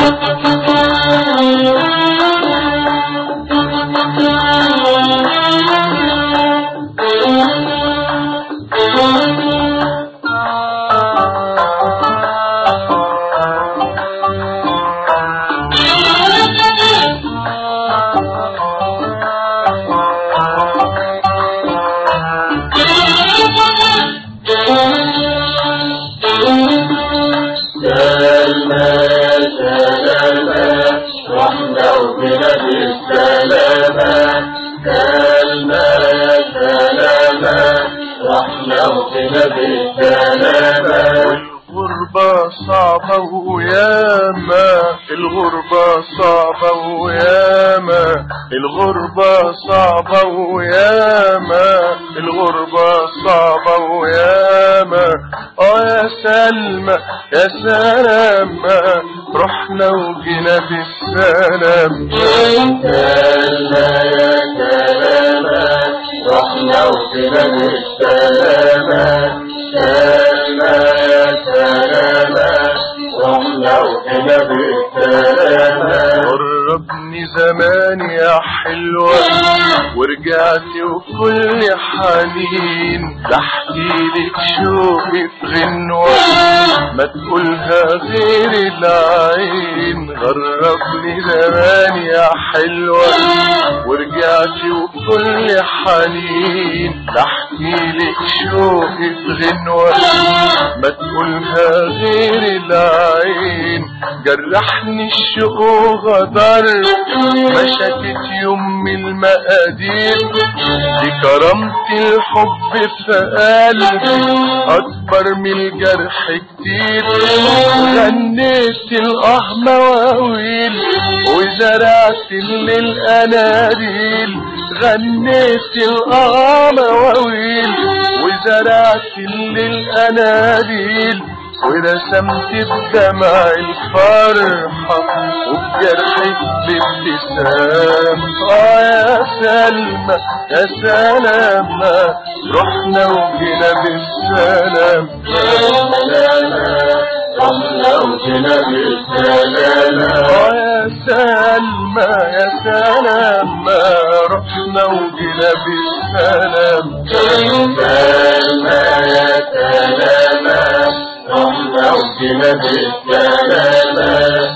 سلمى سلامة رحنا وبنا بالسلامة سلمى سلامة رحنا وبنا بالسلامة الغربة صعبة وياما الغربة صعبة وياما الغربة صعبة وياما الغربة صعبة وياما اه يا سلمى يا سلامة رحنا وجينا بالسلام سلمى يا سلامة رحنا وبنا بالسلامة سلمى يا سلامة رحنا وبنا بالسلامة قربني زمان يا حلوة ورجعتي وكل حنين تحكيلك شوقي في غنوة ما تقولها غير العين غربني زمان يا حلوة ورجعتي وكل حنين تحكيلك شوقي في غنوة ما تقولها غير العين جرحني الشوق وغدر مشكت يوم المقادير بكرامتي الحب في قلبي اكبر من الجرح كتير غنيت الاه مواويل وزرعت للاناديل غنيت الاه مواويل وزرعت للاناديل ورسمت بدمع الفرحة وبجرحك بابتسام اه يا سلمى يا سلامة رحنا وجينا بالسلام رحنا وجينا بالسلامة اه يا سلمى يا سلامة رحنا وجينا بالسلام سلمى يا سلامة رحنا وجينا بالسلامة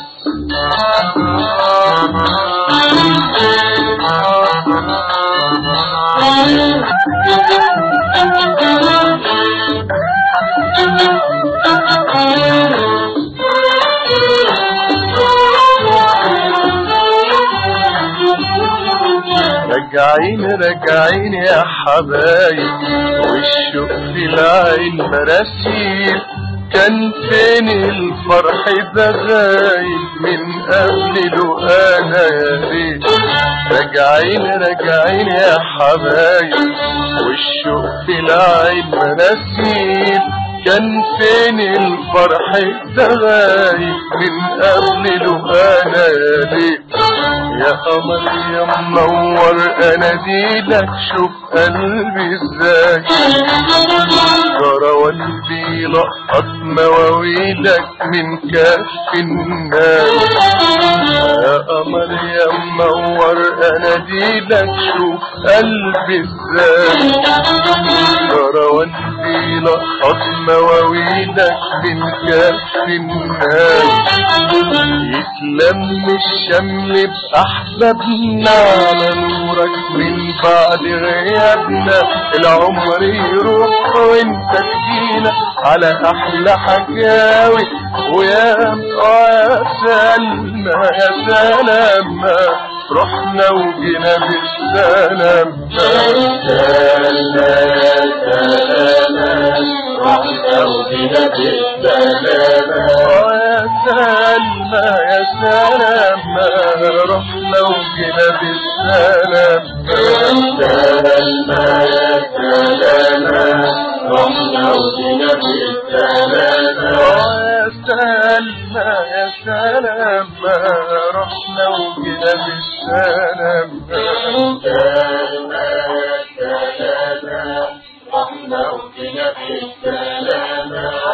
رجعين رجعين يا حبايب والشوق في العين مراسيل كان فين الفرح ده غايب من قبل له انا يا ريت راجعين راجعين يا حبايب والشوق في العين مناسيل كان فين الفرح ده غايب من قبل له انا يا ريت يا قمر يا منور اناديلك شوف قلبي ازاي جرى والدي لقط مواويلك من كف الناس يا قمر يا منور اناديلك شوف قلبي ازاي جرى والدي لقط مواويلك من كف الناس يتلم الشمل بأحبابنا على نورك من بعد غيابنا العمر يروح وانت تجينا على أحلى حكاوي ويا آه يا سلمى يا سلامة رحنا وجينا بالسلام سلمى يا سلامة رحنا وجينا بالسلامة آه يا سلمى يا سلامة رحنا وجينا بالسلام سلمى يا سلامة رحنا وجينا بالسلامة يا سلمى يا سلامة رحنا وجينا بالسلام سلمى يا سلامة رحنا وجينا بالسلامة